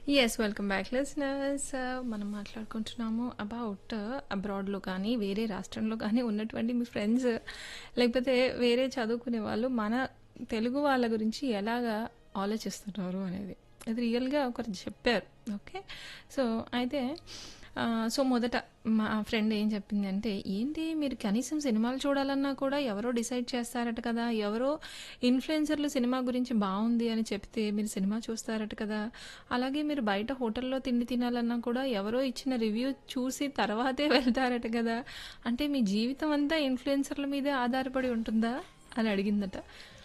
Yes. Welcome back listeners. మనం మాట్లాడుకుంటున్నాము about అబ్రాడ్‌లో కానీ, వేరే రాష్ట్రంలో కానీ ఉన్నటువంటి మీ ఫ్రెండ్స్ లేకపోతే వేరే చదువుకునే వాళ్ళు మన తెలుగు వాళ్ళ గురించి ఎలాగా ఆలోచిస్తున్నారు అనేది. అది రియల్‌గా ఒకరు చెప్పారు. ఓకే. సో, అయితే ఆహ్, సో, మొదట మా ఫ్రెండ్ ఏం చెప్పిందంటే, "ఏంటి మీరు కనీసం సినిమాలు చూడాలన్నా కూడా ఎవరో డిసైడ్ చేస్తారట కదా! ఎవరో ఇన్‌ఫ్లుయెన్సర్‌లు సినిమా గురించి బావుంది అని చెప్తే మీరు సినిమా చూస్తారట కదా! అలాగే మీరు బయట హోటల్‌లో తిండి తినాలన్నా కూడా ఎవరో ఇచ్చిన రివ్యూ చూసి తర్వాతే వెళ్తారట కదా! అంటే మీ జీవితం అంతా ఇన్‌ఫ్లుయెన్సర్‌ల మీదే ఆధారపడి ఉంటుందా?" అని అడిగిందట.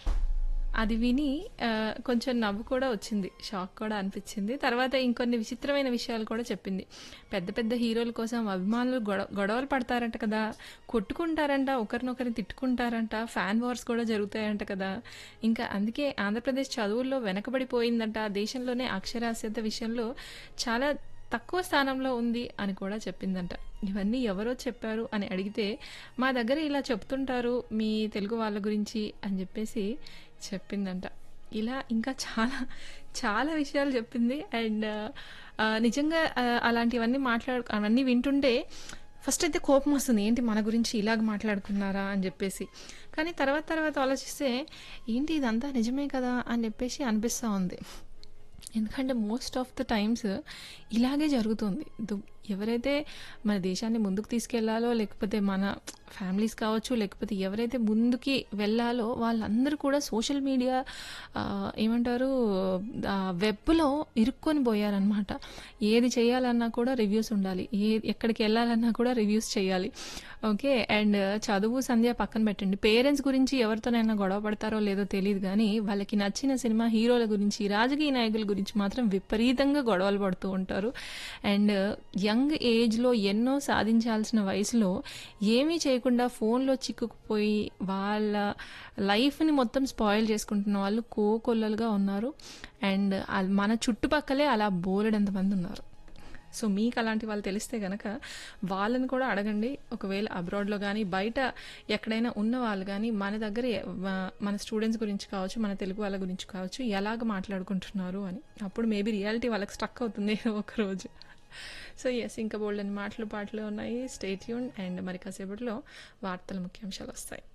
అది విని ఆహ్, కొంచెం నవ్వు కూడా వచ్చింది. షాక్ కూడా అనిపిచ్చింది. తర్వాత ఇంకొన్ని విచిత్రమైన విషయాలు కూడా చెప్పింది. పెద్ద పెద్ద హీరోల కోసం అభిమానులు గొడవ గొడవలు పడతారంట కదా! కొట్టుకుంటారంట, ఒకరినొకరిని తిట్టుకుంటారంట, ఫ్యాన్ వార్స్ కూడా జరుగుతాయంట కదా! ఇంకా అందుకే ఆంధ్రప్రదేశ్ చదువుల్లో వెనకబడిపోయిందంట. దేశంలోనే అక్షరాస్యత విషయంలో చాలా తక్కువ స్థానంలో ఉంది అని కూడా చెప్పిందంట. ఇవన్నీ ఎవరో చెప్పారు అని అడిగితే, "మా దగ్గర ఇలా చెప్తుంటారు మీ తెలుగు వాళ్ళ గురించి" అని చెప్పేసి చెప్పిందంట. ఇలా ఇంకా చాలా చాలా విషయాలు చెప్పింది. అండ్ ఆహ్, నిజంగా ఆహ్, అలాంటివన్నీ మాట్లాడు అవన్నీ వింటుంటే ఫస్ట్ అయితే కోపం వస్తుంది. ఏంటి మన గురించి ఇలాగ మాట్లాడుకున్నారా అని చెప్పేసి. కానీ తర్వాత తర్వాత ఆలోచిస్తే, ఏంటి ఇదంతా నిజమే కదా! అని చెప్పేసి అనిపిస్తా ఉంది. ఎందుకంటే మోస్ట్ ఆఫ్ ద టైమ్స్ ఇలాగే జరుగుతుంది. దు ఎవరైతే మన దేశాన్ని ముందుకు తీసుకెళ్లాలో, లేకపోతే మన ఫ్యామిలీస్ కావచ్చు, లేకపోతే ఎవరైతే ముందుకి వెళ్ళాలో వాళ్ళందరూ కూడా సోషల్ మీడియా ఆహ్, ఏమంటారు ఆహ్, వెబ్‌లో ఇరుక్కొని పోయారనమాట. ఏది చేయాలన్నా కూడా రివ్యూస్ ఉండాలి. ఏ ఎక్కడికి వెళ్ళాలన్నా కూడా రివ్యూస్ చేయాలి. ఓకే. అండ్ చదువు, సంధ్య పక్కన పెట్టండి. పేరెంట్స్ గురించి ఎవరితోనైనా గొడవ పడతారో లేదో తెలీదు గానీ, వాళ్ళకి నచ్చిన సినిమా హీరోల గురించి, రాజకీయ నాయకుల గురించి మాత్రం విపరీతంగా గొడవలు పడుతూ ఉంటారు. అండ్ యంగ్ ఏజ్‌లో ఎన్నో సాధించాల్సిన వయసులో ఏమీ చేయకుండా ఫోన్‌లో చిక్కుకుపోయి వాళ్ళ లైఫ్‌ని మొత్తం స్పాయిల్ చేసుకుంటున్న వాళ్ళు కోకొల్లలుగా ఉన్నారు. అండ్ ఆల్ మన చుట్టుపక్కలే అలా బోలెడంత మంది ఉన్నారు. సో, మీకు అలాంటి వాళ్ళు తెలిస్తే గనక వాళ్ళని కూడా అడగండి. ఒకవేళ అబ్రాడ్‌లో గానీ, బయట ఎక్కడైనా ఉన్న వాళ్ళు గానీ, మన దగ్గర ఎ వ మన స్టూడెంట్స్ గురించి కావచ్చు, మన తెలుగు వాళ్ళ గురించి కావచ్చు, ఎలాగ మాట్లాడుకుంటున్నారు అని. అప్పుడు మేబీ రియాలిటీ వాళ్ళకి స్ట్రక్ అవుతుంది ఏదో ఒక రోజు. So, yes. ఇంకా బోలెడన్ని మాటలు, పాటలు ఉన్నాయి. స్టే ట్యూన్డ్ అండ్ మరి కాసేపట్లో వార్తల ముఖ్యాంశాలొస్తాయి.